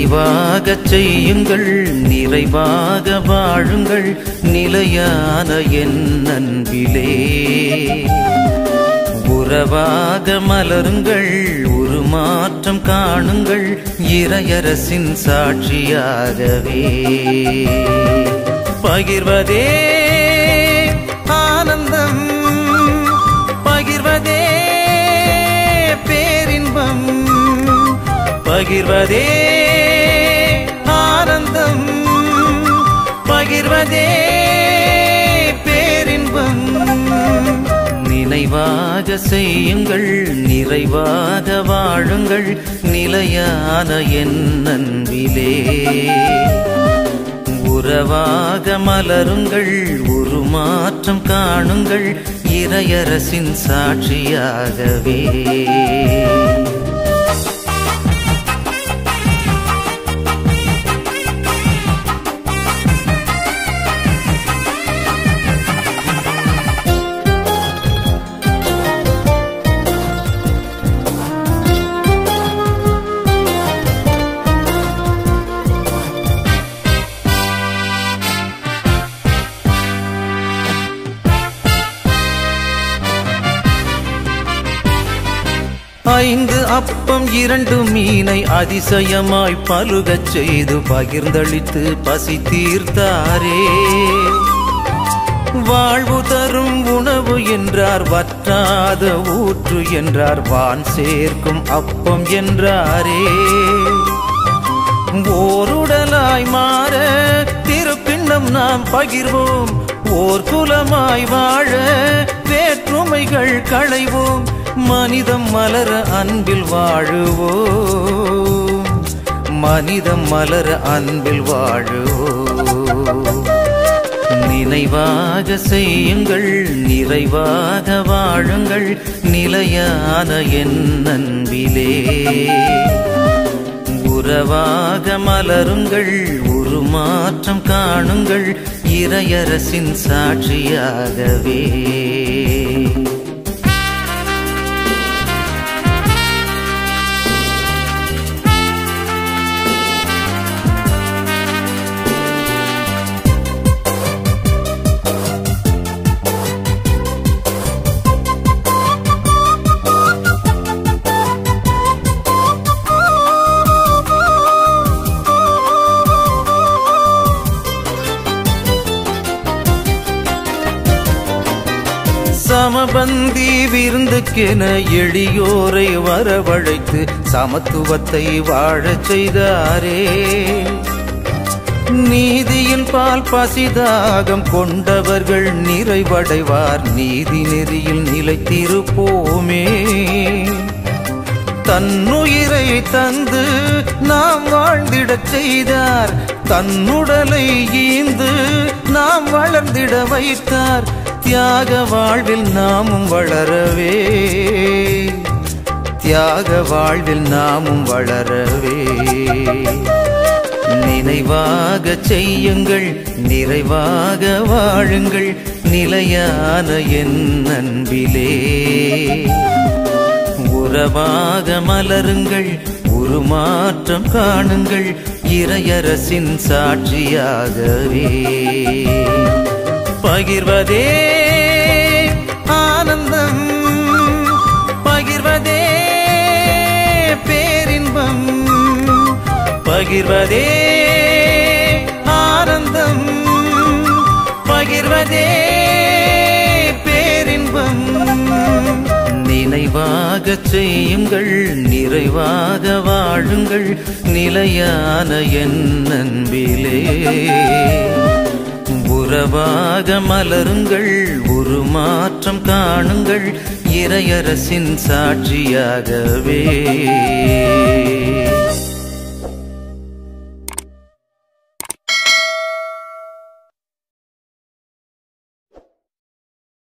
நினைவாகச் செய்யுங்கள் நிறைவாக வாழுங்கள் நிலையான என் அன்பிலே உறவாக மலருங்கள் உருமாற்றம் காணுங்கள் இறையரசின் சாட்சியாகவே பகிர்வதே ஆனந்தம் பகிர்வதே பேரின்பம் பகிர்வதே ஆனந்தம் பகிர்வதே பேரின்பம் நினைவாக செய்யுங்கள் நிறைவாக வாழுங்கள் நிலையான என் அன்பிலே உறவாக மலருங்கள் உருமாற்றம் காணுங்கள் இறையரசின் சாட்சியாகவே ஐந்து அப்பம் இரண்டு மீனை அதிசயமாய் பலுகச் செய்து பகிர்ந்தளித்து பசி தீர்த்தாரே வாழ்வு தரும் உணவு என்றார் வற்றாத ஊற்று என்றார் வான் சேர்க்கும் அப்பம் என்றாரே ஓருடலாய் மாற திருப்பின்னம் நாம் பகிர்வோம் ஓர் குலமாய் வாழ வேற்றுமைகள் களைவோம் மனிதம் மலர அன்பில் வாழுவோம் மனிதம் மலர அன்பில் வாழுவோம் நினைவாக செய்யுங்கள் நிறைவாக வாழுங்கள் நிலையான என் அன்பிலே உறவாக மலருங்கள் உருமாற்றம் காணுங்கள் இறையரசின் சாட்சியாகவே சமபந்தி விருந்துக்கென எளியோரை வரவழைத்து சமத்துவத்தை வாழச் செய்தாரே நீதியின் பால் பசிதாகம் கொண்டவர்கள் நிறைவடைவார் நீதி நெறியில் நிலைத்திருப்போமே தன்னுயிரை தந்து நாம் வாழ்ந்திடச் செய்தார் தன்னுடலை ஈந்து நாம் வளர்ந்திட வைத்தார் தியாக வாழ்வில் நாமும் வளரவே தியாக வாழ்வில் நாமும் வளரவே நினைவாக செய்யுங்கள் நிறைவாக வாழுங்கள் நிலையான என் அன்பிலே உறவாக மலருங்கள் உருமாற்றம் காணுங்கள் இறையரசின் சாட்சியாகவே பகிர்வதே ஆனந்தம் பகிர்வதே பேரின்பம் பகிர்வதே ஆனந்தம் பகிர்வதே பேரின்பம் நினைவாகச் செய்யுங்கள் நிறைவாக வாழுங்கள் நிலையான என் அன்பிலே உறவாக மலருங்கள் உருமாற்றம் காணுங்கள் இறையரசின் சாட்சியாகவே